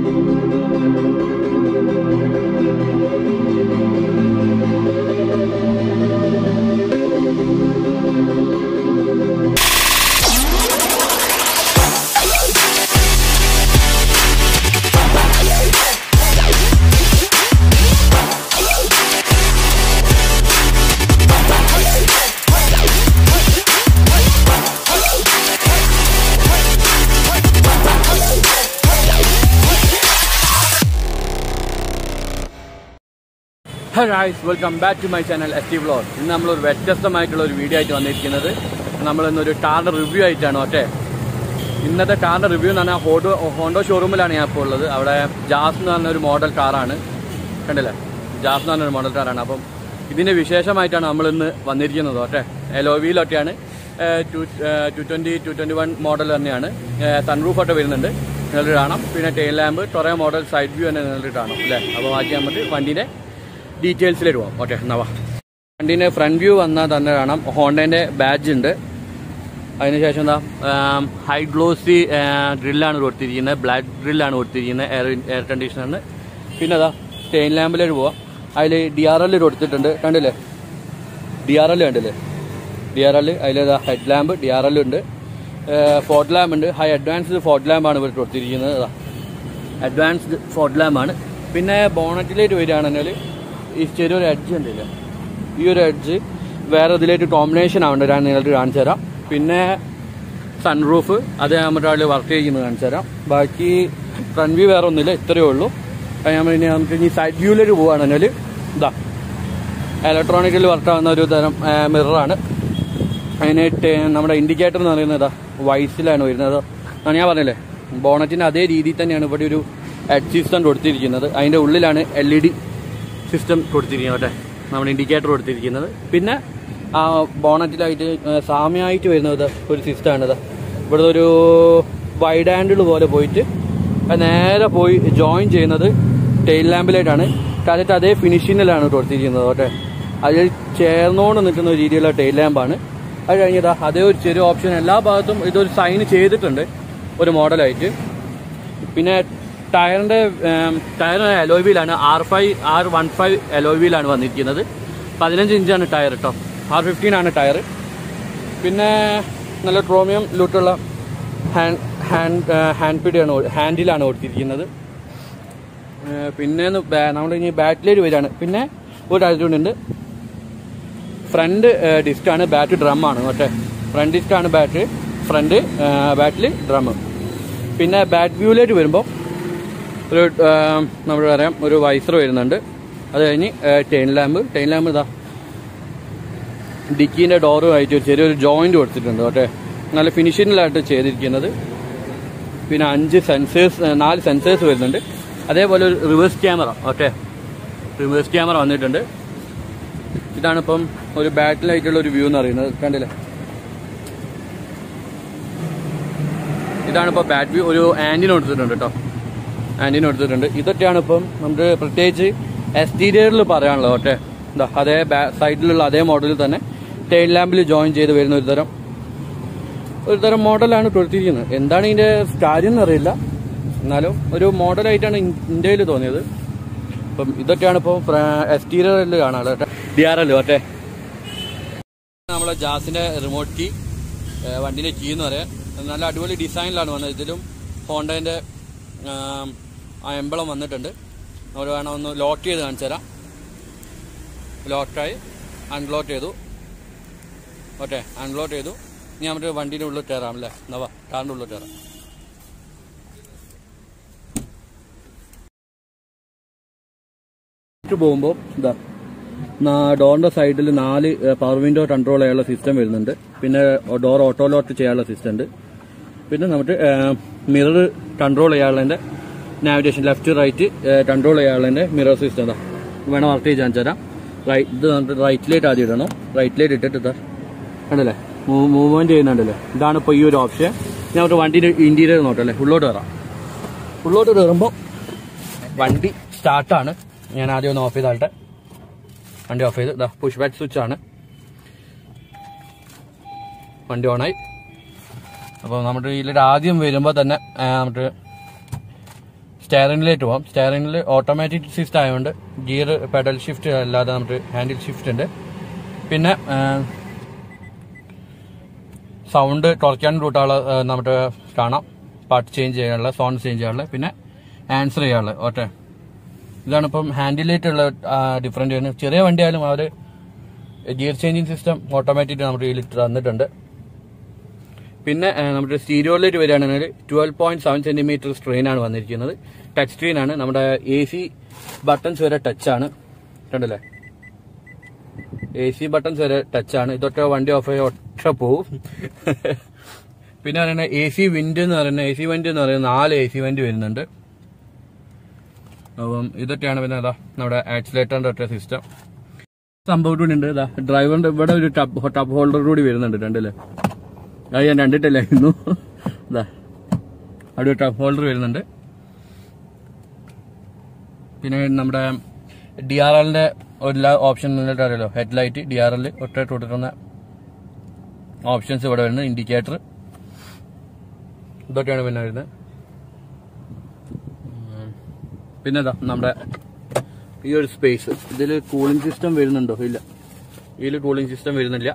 Guys welcome back to my channel S T vlog ഇന്ന് നമ്മളൊരു വ്യത്യസ്തമായിട്ടുള്ള ഒരു വീഡിയോ ആയിട്ട് വന്നിരിക്കുന്നത് നമ്മൾ ഇന്നൊരു കാറിന്റെ റിവ്യൂ ആയിട്ടാണ് ഓക്കെ ഇന്നത്തെ കാറിന്റെ റിവ്യൂ എന്ന് പറഞ്ഞാൽ ഹോണ്ടോ ഹോണ്ടോ ഷോറൂമിലാണ് ഞാൻ ഇപ്പോൾ ഉള്ളത് അവിടെ ജാസ് എന്ന് പറഞ്ഞ ഒരു മോഡൽ കാറാണ് കണ്ടില്ലേ ജാസ് എന്ന് പറഞ്ഞ ഒരു മോഡൽ കാറാണ് അപ്പം ഇതിന്റെ വിശേഷമായിട്ടാണ് നമ്മൾ ഇന്ന് വന്നിരിക്കുന്നത് ഓക്കെ എലോവിയിലൊക്കെയാണ് two two twenty two twenty one model തന്നെയാണ് സൺറൂഫ് ഒക്കെ വരുന്നുണ്ട് നിങ്ങൾക്ക് കാണാം പിന്നെ ടെയിൽ ലാമ്പ് കുറേ മോഡൽ സൈഡ് വ്യൂ തന്നെ നിങ്ങൾക്ക് കാണാം അല്ലേ അപ്പോൾ ബാക്കി നമുക്ക് വണ്ടീൻ്റെ ഡീറ്റെയിൽസിലേക്ക് പോവാം ഓക്കെ എന്നാ വാ വണ്ടീൻ്റെ ഫ്രണ്ട് വ്യൂ വന്നാൽ തന്നെ കാണാം ഹോണ്ടേൻ്റെ ബാഡ്ജ് ഉണ്ട് അതിനുശേഷം എന്താ ഹൈ ഗ്ലോസി ഡ്രില്ലാണ് കൊടുത്തിരിക്കുന്നത് ബ്ലാക്ക് ഡ്രില്ലാണ് കൊടുത്തിരിക്കുന്നത് എയർ എയർ കണ്ടീഷണറിന് പിന്നെ അതാ ടെയിൻ ലാമ്പിലേക്ക് പോവാം അതിൽ ഡി ആർ എൽ കൊടുത്തിട്ടുണ്ട് കണ്ടില്ലേ ഡി ആർ എൽ കണ്ടില്ലേ ഡി ആർ എൽ അതിൽ head lamp D R L ഉണ്ട് ഫോർട്ട് ലാമ്പ് ഉണ്ട് ഹൈ അഡ്വാൻസ്ഡ് ഫോർട്ട് ലാമ്പാണ് ഇവർ കൊടുത്തിരിക്കുന്നത് അതാ അഡ്വാൻസ്ഡ് ഫോർട്ട് ലാമ്പാണ് പിന്നെ ബോണറ്റിലേക്ക് വരികയാണെങ്കിൽ ഈ ചെറിയൊരു എഡ്ജ് ഉണ്ടല്ല ഈ ഒരു എഡ്ജ് വേറെ ഇതിലേക്ക് കോമ്പിനേഷൻ ആവേണ്ട ഞാൻ നിങ്ങൾക്ക് കാണിച്ചു തരാം പിന്നെ സൺറൂഫ് അത് നമ്മുടെ ആൾ വർക്ക് ചെയ്യുന്നത് കാണിച്ചു തരാം ബാക്കി ഫ്രണ്ട് വ്യൂ വേറെ ഒന്നുമില്ല ഇത്രയേ ഉള്ളൂ അത് നമ്മൾ ഇനി നമുക്ക് ഇനി സൈഡ് വ്യൂവിലേക്ക് പോവുകയാണെങ്കിൽ ഇതാ ഇലക്ട്രോണിക്കൽ വർക്കാവുന്ന ഒരു തരം മിററാണ് അതിന് ടേ- നമ്മുടെ ഇൻഡിക്കേറ്റർ എന്ന് പറയുന്നത് ഇതാ വൈസിലാണ് വരുന്നത് അത് ഞാൻ പറഞ്ഞില്ലേ ബോണറ്റിൻ്റെ അതേ രീതിയിൽ തന്നെയാണ് ഇവിടെ ഒരു എഡ് സിസ്റ്റം കൊടുത്തിരിക്കുന്നത് അതിൻ്റെ ഉള്ളിലാണ് എൽ ഇ ഡി സിസ്റ്റം കൊടുത്തിരിക്കുന്നത് കേട്ടെ നമ്മുടെ ഇൻഡിക്കേറ്റർ കൊടുത്തിരിക്കുന്നത് പിന്നെ ആ ബോണറ്റിലായിട്ട് ഏഹ്, സാമ്യമായിട്ട് വരുന്നത് ഒരു സിസ്റ്റമാണിത് ഇവിടുത്തെ ഒരു വൈഡ് ആൻഡിൽ പോലെ പോയിട്ട് അത് നേരെ പോയി ജോയിൻ ചെയ്യുന്നത് ടെയിൽ ലാമ്പിലായിട്ടാണ് കറക്റ്റ് അതേ ഫിനിഷിങ്ങിലാണ് കൊടുത്തിരിക്കുന്നത് കേട്ടെ അതിൽ ചേർന്നുകൊണ്ട് നിൽക്കുന്ന ഒരു രീതിയിലുള്ള ടെയിൽ ലാമ്പാണ് അത് കഴിഞ്ഞതാ അതേ ഒരു ചെറിയ ഓപ്ഷൻ എല്ലാ ഭാഗത്തും ഇതൊരു സൈൻ ചെയ്തിട്ടുണ്ട് ഒരു മോഡലായിട്ട് പിന്നെ ടയറിന്റെ ടയർ അലോവിയിലാണ് R five R one five അലോവിയിലാണ് വന്നിരിക്കുന്നത് പതിനഞ്ച് ഇഞ്ചാണ് ടയർ കേട്ടോ ആർ ഫിഫ്റ്റീൻ ആണ് ടയർ പിന്നെ നല്ല ട്രോമിയം ലൂട്ടുള്ള ഹാൻഡ് ഹാൻഡ് ഹാൻഡ് പിടിയാണ് ഹാൻഡിലാണ് കൊടുത്തിരിക്കുന്നത് ഏഹ് പിന്നെ ഒന്ന് ബാ- നമ്മുടെ ഇനി ബാറ്റിലേക്ക് വരികയാണ് പിന്നെ ഒരു ആറ്റിറ്റ്യൂഡ് ഉണ്ട് ഫ്രണ്ട് ഡിസ്കാണ് ബാറ്റ് ഡ്രം ആണ് മറ്റേ ഫ്രണ്ട് ഡിസ്കാണ് ബാറ്റ് ഫ്രണ്ട് ബാറ്റിൽ ഡ്രം പിന്നെ ബാറ്റ് വ്യൂവിലേക്ക് വരുമ്പോൾ ഒരു നമ്മൾ പറയാം ഒരു വൈസർ വരുന്നുണ്ട് അത് കഴിഞ്ഞ് ടെയിൻ ലാമ്പ് ടെയിൻ ലാമ്പ് ഇതാ ഡിക്കീൻ്റെ ഡോറുമായിട്ട് ഒരു ചെറിയൊരു ജോയിന്റ് കൊടുത്തിട്ടുണ്ട് ഓക്കെ നല്ല ഫിനിഷിങ്ങിലായിട്ട് ചെയ്തിരിക്കുന്നത് പിന്നെ അഞ്ച് സെൻസേഴ്സ് നാല് സെൻസേഴ്സ് വരുന്നുണ്ട് അതേപോലെ ഒരു reverse camera okay reverse camera വന്നിട്ടുണ്ട് ഇതാണ് ഇപ്പം ഒരു ബാറ്റിലായിട്ടുള്ള ഒരു വ്യൂ എന്ന് പറയുന്നത് കണ്ടില്ലേ ഇതാണ് ഇപ്പോൾ ബാറ്റ് വ്യൂ ഒരു ആൻറ്റിന കൊടുത്തിട്ടുണ്ട് കേട്ടോ ആൻറ്റിന കൊടുത്തിട്ടുണ്ട് ഇതൊക്കെയാണ് ഇപ്പം നമുക്ക് പ്രത്യേകിച്ച് എക്സ്റ്റീരിയറിൽ പറയാനുള്ളത് ഓക്കെ എന്താ അതേ സൈഡിലുള്ള അതേ മോഡലിൽ തന്നെ ടെയിൽ ലാമ്പിൽ ജോയിൻ ചെയ്ത് വരുന്ന ഒരു തരം ഒരു തരം മോഡലാണ് കൊടുത്തിരിക്കുന്നത് എന്താണ് ഇതിന്റെ കാര്യം എന്നറിയില്ല എന്നാലും ഒരു മോഡലായിട്ടാണ് ഇന്ത്യയിൽ തോന്നിയത് അപ്പം ഇതൊക്കെയാണ് ഇപ്പോൾ എക്സ്റ്റീരിയറിൽ കാണാനുള്ളത് ഡി ആർ എൽ ഒറ്റേ നമ്മളെ ജാസിന്റെ റിമോട്ട് കീ വണ്ടിന്റെ കീ എന്ന് പറയാം നല്ല അടിപൊളി ഡിസൈനിലാണ് വന്നത് ഇതിലും ഹോണ്ടേന്റെ ആ എംബളം വന്നിട്ടുണ്ട് നമ്മൾ വേണം ഒന്ന് ലോക്ക് ചെയ്ത് കാണിച്ചു തരാം ലോക്കായി അൺലോക്ക് ചെയ്തു ഓക്കെ അൺലോക്ക് ചെയ്തു ഇനി നമുക്ക് വണ്ടിയുടെ ഉള്ളിൽ കയറാം അല്ലേ നവ കാറിന്റെ ഉള്ളിൽ കയറാം പോകുമ്പോൾ ഇതാ ഡോറിന്റെ സൈഡിൽ നാല് പവർ വിൻഡോ കൺട്രോൾ ചെയ്യാനുള്ള സിസ്റ്റം വരുന്നുണ്ട് പിന്നെ ഡോർ ഓട്ടോ ലോക്ക് ചെയ്യാനുള്ള സിസ്റ്റം ഉണ്ട് പിന്നെ നമുക്ക് മിറർ കൺട്രോൾ ചെയ്യാനുള്ളതിന്റെ നാവിഗേഷൻ ലെഫ്റ്റ് റൈറ്റ് കൺട്രോൾ ചെയ്യാനുള്ളതിന്റെ മിറർ സിസ്റ്റം ഇതാ വേണം വർക്ക് ചെയ്ത് കാണിച്ചു തരാം റൈറ്റ് ഇത് നമുക്ക് റൈറ്റിലേക്ക് ആദ്യം ഇടണം റൈറ്റിലേക്ക് ഇട്ടിട്ട് ഇതാ കണ്ടല്ലേ മൂവ്മെന്റ് ചെയ്യുന്നുണ്ടല്ലേ ഇതാണ് ഇപ്പോൾ ഈ ഒരു ഓപ്ഷൻ ഞാൻ ഒരു വണ്ടിയുടെ ഇന്റീരിയർ നോട്ടല്ലേ ഉള്ളോട്ട് കയറാം ഉള്ളോട്ട് കയറുമ്പോൾ വണ്ടി സ്റ്റാർട്ടാണ് ഞാൻ ആദ്യം ഒന്ന് ഓഫ് ചെയ്താട്ടെ വണ്ടി ഓഫ് ചെയ്ത് ഇതാ പുഷ് ബാക്ക് സ്വിച്ച് ആണ് വണ്ടി ഓണായി അപ്പോൾ നമ്മുടെ ഇതിൽ ആദ്യം വരുമ്പോൾ തന്നെ ആ, നമുക്ക് സ്റ്റെയറിംഗിലേക്ക് പോവാം സ്റ്റെയറിംഗിൽ ഓട്ടോമാറ്റിക് സിസ്റ്റം ആയതുകൊണ്ട് ഗിയർ പെഡൽ ഷിഫ്റ്റ് അല്ലാതെ നമുക്ക് ഹാൻഡിൽ ഷിഫ്റ്റ് ഉണ്ട് പിന്നെ സൗണ്ട് കുറയ്ക്കാനും കൂട്ടാനുള്ള നമുക്ക് കാണാം പാട്ട് ചേഞ്ച് ചെയ്യാനുള്ള സോണ്ട് ചേഞ്ച് ചെയ്യാനുള്ള പിന്നെ ആൻസർ ചെയ്യാനുള്ള ഓട്ടെ ഇതാണ് ഇപ്പം ഹാൻഡിലായിട്ടുള്ള ഡിഫറൻറ്റ് വരുന്നത് ചെറിയ വണ്ടിയായാലും അവർ ഗിയർ ചേഞ്ചിങ് സിസ്റ്റം ഓട്ടോമാറ്റിക് നമ്മുടെ കയ്യിൽ തന്നിട്ടുണ്ട് പിന്നെ ആ, നമ്മുടെ സ്റ്റീരിയോയിലേക്ക് വരികയാണെങ്കിൽ twelve point seven centimetre screen ആണ് വന്നിരിക്കുന്നത് ടച്ച് സ്ക്രീൻ ആണ് നമ്മുടെ എ സി ബട്ടൺസ് വരെ ടച്ച് ആണ് കണ്ടല്ലേ എ സി ബട്ടൺസ് വരെ ടച്ച് ആണ് ഇതൊക്കെ വണ്ടി ഓഫ് ആയി ഒറ്റ പോവും പിന്നെ പറയുന്നത് എ സി വിൻഡ് എന്ന് പറയുന്നത് എ സി വണ്ടി എന്ന് പറയുന്നത് നാല് എ സി വണ്ടി വരുന്നുണ്ട് അപ്പം ഇതൊക്കെയാണ് പിന്നെ അതാ നമ്മുടെ ആക്സിലേറ്ററിന്റെ ഒറ്റ സിസ്റ്റം സംഭവം കൂടി ഉണ്ട് ഇതാ ഡ്രൈവറിന്റെ ഇവിടെ ഒരു ടബ് ടബ് ഹോൾഡർ കൂടി വരുന്നുണ്ട് രണ്ടല്ലേ അത് ഞാൻ കണ്ടിട്ടില്ലായിരുന്നു ഇതാ അവിടെ ഒരു ടബ് ഹോൾഡർ വരുന്നുണ്ട് പിന്നെ നമ്മുടെ ഡി ആർ എല്ലിന്റെ എല്ലാ ഓപ്ഷൻ നിങ്ങൾക്ക് അറിയാലോ head light D R L ഒറ്റ കൊടുക്കുന്ന ഓപ്ഷൻസ് ഇവിടെ വരുന്നത് ഇൻഡിക്കേറ്റർ ഇതൊക്കെയാണ് പിന്നെ വരുന്നത് ഉം. പിന്നെ ഇതാ നമ്മുടെ ഈ ഒരു സ്പേസ് ഇതിൽ കൂളിംഗ് സിസ്റ്റം വരുന്നുണ്ടോ ഇല്ല ഇതിൽ കൂളിംഗ് സിസ്റ്റം വരുന്നില്ല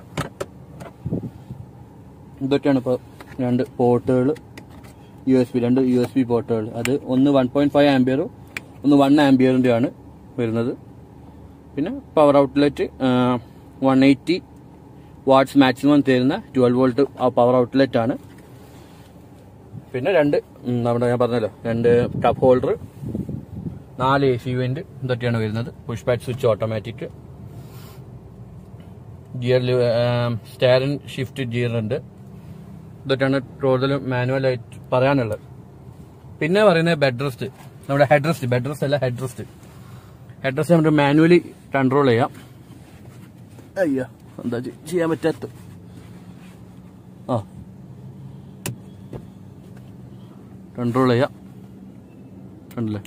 ഇതൊക്കെയാണ് ഇപ്പോൾ രണ്ട് പോർട്ടുകൾ യു എസ് ബി രണ്ട് യു എസ് ബി പോർട്ടുകൾ അത് ഒന്ന് വൺ പോയിന്റ് ഫൈവ് ആംബിയറും ഒന്ന് വൺ ആംബിയറിൻ്റെ ആണ് വരുന്നത് പിന്നെ power outlet one eighty watts maximum തരുന്ന ട്വൽവ് വോൾട്ട് പവർ ഔട്ട്ലെറ്റ് ആണ് പിന്നെ രണ്ട് ഉം, നമ്മുടെ ഞാൻ പറഞ്ഞല്ലോ രണ്ട് ടപ്പ് ഹോൾഡർ നാല് എ സി വെന്റ് ഇതൊക്കെയാണ് വരുന്നത് push back switch automatic gear സ്റ്റാരൻ ഷിഫ്റ്റ് ഗിയർ ഉണ്ട് ഇതൊക്കെയാണ് കൂടുതലും മാനുവൽ ആയിട്ട് പറയാനുള്ളത് പിന്നെ പറയുന്നത് ബെഡ് റെസ്റ്റ് നമ്മുടെ ഹെഡ് റെസ്റ്റ് ബെഡ് റെസ്റ്റ് അല്ല ഹെഡ് റെസ്റ്റ് ഹെഡ് റെസ്റ്റ് നമുക്ക് മാനുവലി കൺട്രോൾ ചെയ്യാം അയ്യോ എന്താ ചെയ്യ- ചെയ്യാൻ പറ്റാത്ത ആ കൺട്രോൾ ചെയ്യാം കണ്ടില്ലേ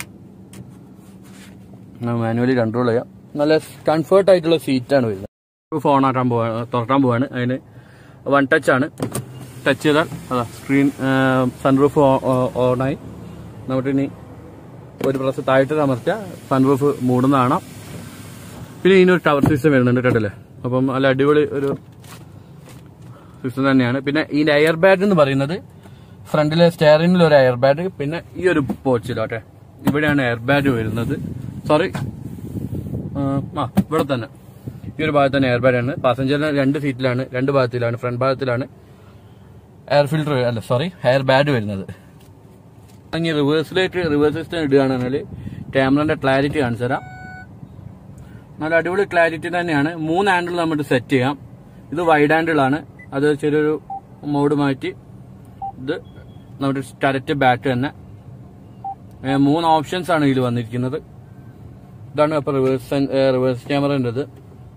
മാനുവലി കൺട്രോൾ ചെയ്യാം നല്ല കംഫർട്ട് ആയിട്ടുള്ള സീറ്റാണ് വരുന്നത് ഫോൺ ആക്കാൻ പോവാ തുറക്കാൻ പോവാണ് അതിന് വൺ ടച്ച് ആണ് ടച്ച് ചെയ്താൽ അതാ സ്ക്രീൻ സൺറൂഫ് ഓണായി നമുക്ക് ഇനി ഒരു പ്രാവശ്യം താഴ്ത്ത് അമർത്തിയാൽ സൺറൂഫ് മൂടുന്നതാണ് പിന്നെ ഇതിനൊരു ടവർ സിസ്റ്റം വരുന്നുണ്ട് കേട്ടല്ലേ അപ്പം നല്ല അടിപൊളി ഒരു സിസ്റ്റം തന്നെയാണ് പിന്നെ ഈ എയർ ബാഗ് എന്ന് പറയുന്നത് ഫ്രണ്ടിലെ സ്റ്റെയറിംഗിൽ ഒരു എയർ ബാഗ് പിന്നെ ഈ ഒരു പോച്ചിലോട്ടെ ഇവിടെയാണ് എയർ ബാഗ് വരുന്നത് സോറി ആ ഇവിടെ തന്നെ ഈ ഒരു ഭാഗത്ത് തന്നെ എയർ ബാഗ് ആണ് പാസഞ്ചറിന് രണ്ട് സീറ്റിലാണ് രണ്ട് ഭാഗത്തിലാണ് ഫ്രണ്ട് ഭാഗത്തിലാണ് എയർ ഫിൽറ്റർ അല്ല സോറി എയർ ബാഗ് വരുന്നത് ഇനി റിവേഴ്സിലേക്ക് റിവേഴ്സ് സിസ്റ്റം ഇടുകയാണെങ്കിൽ ക്യാമറന്റെ ക്ലാരിറ്റി കാണിച്ചു തരാം നല്ല അടിപൊളി ക്ലാരിറ്റി തന്നെയാണ് മൂന്ന് ആംഗിൾ നമുക്ക് സെറ്റ് ചെയ്യാം ഇത് വൈഡ് ആംഗിൾ ആണ് അത് ചെറിയൊരു മോഡ് മാറ്റി ഇത് നമ്മുടെ കറക്റ്റ് ബാറ്റ് തന്നെ ഏ, മൂന്ന് ഓപ്ഷൻസ് ആണ് ഇതിൽ വന്നിരിക്കുന്നത് ഇതാണ് ഇപ്പൊ റിവേഴ്സ് റിവേഴ്സ് ക്യാമറൻ്റെത്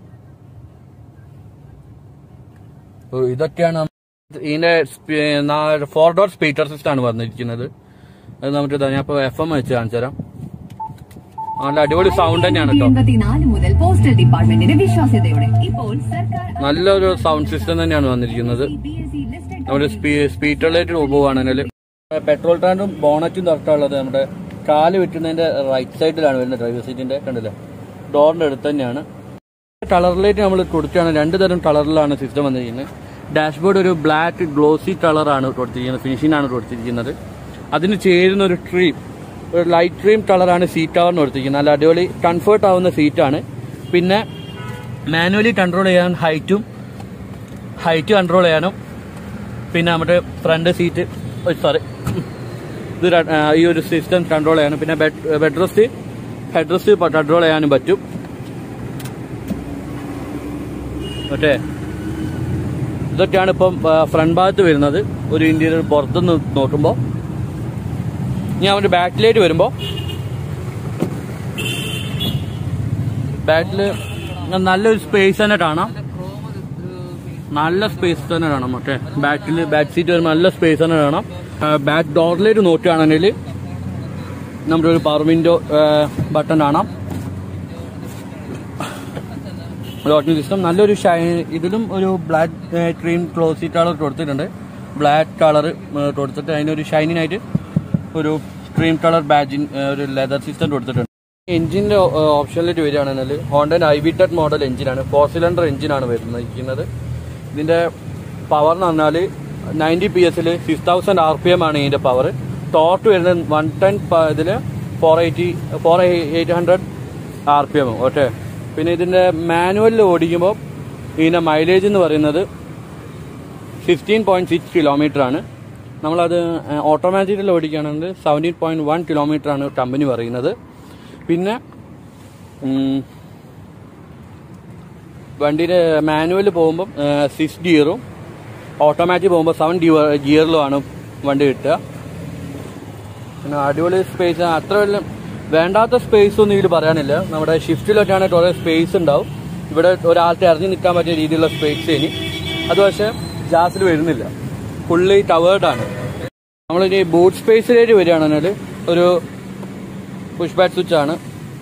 അപ്പൊ ഇതൊക്കെയാണ് നമ്മ- ഇതിന്റെ ഫോർ ഡോർ സ്പീക്കർ സിസ്റ്റം ആണ് വന്നിരിക്കുന്നത് അത് നമുക്ക് ഇതാ ഞാൻ ഇപ്പൊ എഫ് എം വെച്ച് കാണിച്ചു തരാം നല്ല അടിപൊളി സൗണ്ട് തന്നെയാണ് കേട്ടോ എൺപത്തിനാല് മുതൽ പോസ്റ്റൽ ഡിപ്പാർട്ട്മെന്റിന്റെ വിശ്വാസ്യതയോടെ ഇപ്പോൾ സർക്കാർ നല്ലൊരു സൗണ്ട് സിസ്റ്റം തന്നെയാണ് വന്നിരിക്കുന്നത് BSc listed നമ്മുടെ സ്പീക്കറിലേക്ക് പോവുകയാണെങ്കിൽ പെട്രോൾ ടാങ്കും ബോണറ്റും തുറക്കാനുള്ളത് നമ്മുടെ കാല് വെട്ടുന്നതിന്റെ റൈറ്റ് സൈഡിലാണ് വരുന്നത് ഡ്രൈവർ സീറ്റിന്റെ കണ്ടില്ലേ ഡോറിന്റെ അടുത്ത് തന്നെയാണ് കളറിലേക്ക് നമ്മൾ കൊടുക്കുകയാണ് രണ്ട് തരം കളറിലാണ് സിസ്റ്റം വന്നിരിക്കുന്നത് ഡാഷ്ബോർഡ് ഒരു ബ്ലാക്ക് ഗ്ലോസി കളറാണ് കൊടുത്തിരിക്കുന്നത് ഫിനിഷിംഗ് ആണ് കൊടുത്തിരിക്കുന്നത് അതിന് ചേരുന്ന ഒരു ട്രീം ഒരു ലൈറ്റ് ക്രീം കളറാണ് സീറ്റ് കവറിന് കൊടുത്തിരിക്കുന്നത് നല്ല അടിപൊളി കംഫർട്ട് ആവുന്ന സീറ്റാണ് പിന്നെ മാനുവലി കൺട്രോൾ ചെയ്യാൻ ഹൈറ്റും ഹൈറ്റ് കൺട്രോൾ ചെയ്യാനും പിന്നെ നമ്മുടെ ഫ്രണ്ട് സീറ്റ് സോറി ഇത് ര- ആ, ഈ ഒരു സിസ്റ്റം കൺട്രോൾ ചെയ്യാനും പിന്നെ bed bed rest head rest control ചെയ്യാനും പറ്റും മറ്റേ ഇതൊക്കെയാണ് ഇപ്പം ഫ്രണ്ട് ഭാഗത്ത് വരുന്നത് ഒരു ഇന്റീരിയർ പുറത്തുനിന്ന് നോക്കുമ്പോൾ ഇനി അവന്റെ ബാക്കിലേക്ക് വരുമ്പോൾ ബാക്കിൽ നല്ലൊരു സ്പേസ് തന്നെ കാണാം നല്ല സ്പേസ് തന്നെ കാണാം മറ്റേ ബാക്കിൽ ബാക്ക് സീറ്റ് വരുമ്പോൾ നല്ല സ്പേസ് തന്നെ കാണാം ബാക്ക് ഡോറിലേക്ക് നോക്കുകയാണെങ്കിൽ നമ്മുടെ ഒരു പവർ വിൻഡോ ബട്ടൺ കാണാം ലോക്കിംഗ് സിസ്റ്റം നല്ലൊരു ഷൈ ഇതിലും ഒരു ബ്ലാക്ക് ക്രീം ക്ലോസി കളർ കൊടുത്തിട്ടുണ്ട് ബ്ലാക്ക് കളർ കൊടുത്തിട്ട് അതിനൊരു ഷൈനിങ് ആയിട്ട് ഒരു ക്രീം കളർ ബാജിൻ ഒരു ലെതർ സിസ്റ്റം കൊടുത്തിട്ടുണ്ട് എഞ്ചിന്റെ ഓപ്ഷനിലേക്ക് വരികയാണെങ്കിൽ ഹോണ്ടന്റെ ഐ വി ടെക് മോഡൽ എഞ്ചിനാണ് ഫോർ സിലിണ്ടർ എഞ്ചിനാണ് വരുന്നത് ഇരിക്കുന്നത് ഇതിന്റെ പവർ എന്ന് പറഞ്ഞാൽ നയൻറ്റി പി എസിൽ six thousand R P M ആണ് ഇതിന്റെ പവർ ടോർട്ട് വരുന്നത് വൺ ടെൻ ഇതിൽ four eighty four eight hundred R P M okay പിന്നെ ഇതിന്റെ മാനുവലിൽ ഓടിക്കുമ്പോൾ ഇതിന്റെ മൈലേജ് എന്ന് പറയുന്നത് ഫിഫ്റ്റീൻ പോയിന്റ് സിക്സ് കിലോമീറ്റർ ആണ് നമ്മളത് ഓട്ടോമാറ്റിക്കിൽ ഓടിക്കുകയാണെങ്കിൽ സെവൻറ്റീൻ പോയിന്റ് വൺ കിലോമീറ്റർ ആണ് കമ്പനി പറയുന്നത് പിന്നെ ഉം, വണ്ടിയുടെ മാനുവൽ പോകുമ്പം സിക്സ് ഗിയറും ഓട്ടോമാറ്റിക് പോകുമ്പോൾ സെവൻ ഗിയറിലുമാണ് വണ്ടി കിട്ടുക പിന്നെ അടിപൊളി സ്പേസ് അത്ര വലിയ വേണ്ടാത്ത സ്പേസ് ഒന്നും ഇതിൽ പറയാനില്ല നമ്മുടെ ഷിഫ്റ്റിലൊക്കെയാണ് കുറേ സ്പേസ് ഉണ്ടാവും ഇവിടെ ഒരാൾക്ക് ഇറങ്ങി നിൽക്കാൻ പറ്റിയ രീതിയിലുള്ള സ്പേസ് ഇനി അത് പക്ഷേ ജാസിൽ വരുന്നില്ല ഫുള്ളി ടവേർഡാണ് നമ്മളിനി ബൂട്ട് സ്പേസിലേക്ക് വരികയാണെങ്കിൽ ഒരു പുഷ് ബാക്ക് സ്വിച്ച് ആണ്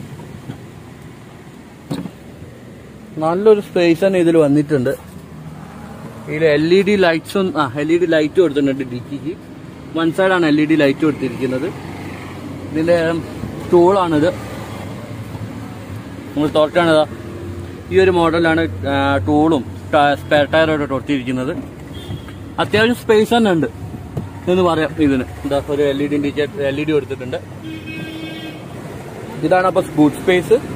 നല്ലൊരു സ്പേസ് തന്നെ ഇതിൽ വന്നിട്ടുണ്ട് ഇതിൽ എൽ ഇ ഡി ലൈറ്റ്സും ആ എൽ ഇ ഡി ലൈറ്റ് കൊടുത്തിട്ടുണ്ട് ഡിക്കിക്ക് വൺ സൈഡാണ് എൽ ഇ ഡി ലൈറ്റ് കൊടുത്തിരിക്കുന്നത് ഇതിന്റെ ടൂളാണിത് നമ്മൾ തുറക്കാണിതാ ഈ ഒരു മോഡലാണ് ടൂളും സ്പെയർ ടയറോടെ കൊടുത്തിരിക്കുന്നത് അത്യാവശ്യം സ്പേസ് തന്നെ ഉണ്ട് എന്ന് പറയാം ഇതിന് എന്താ ഒരു L E D indicator L E D കൊടുത്തിട്ടുണ്ട് ഇതാണ് അപ്പോൾ ബൂട്ട് സ്പേസ്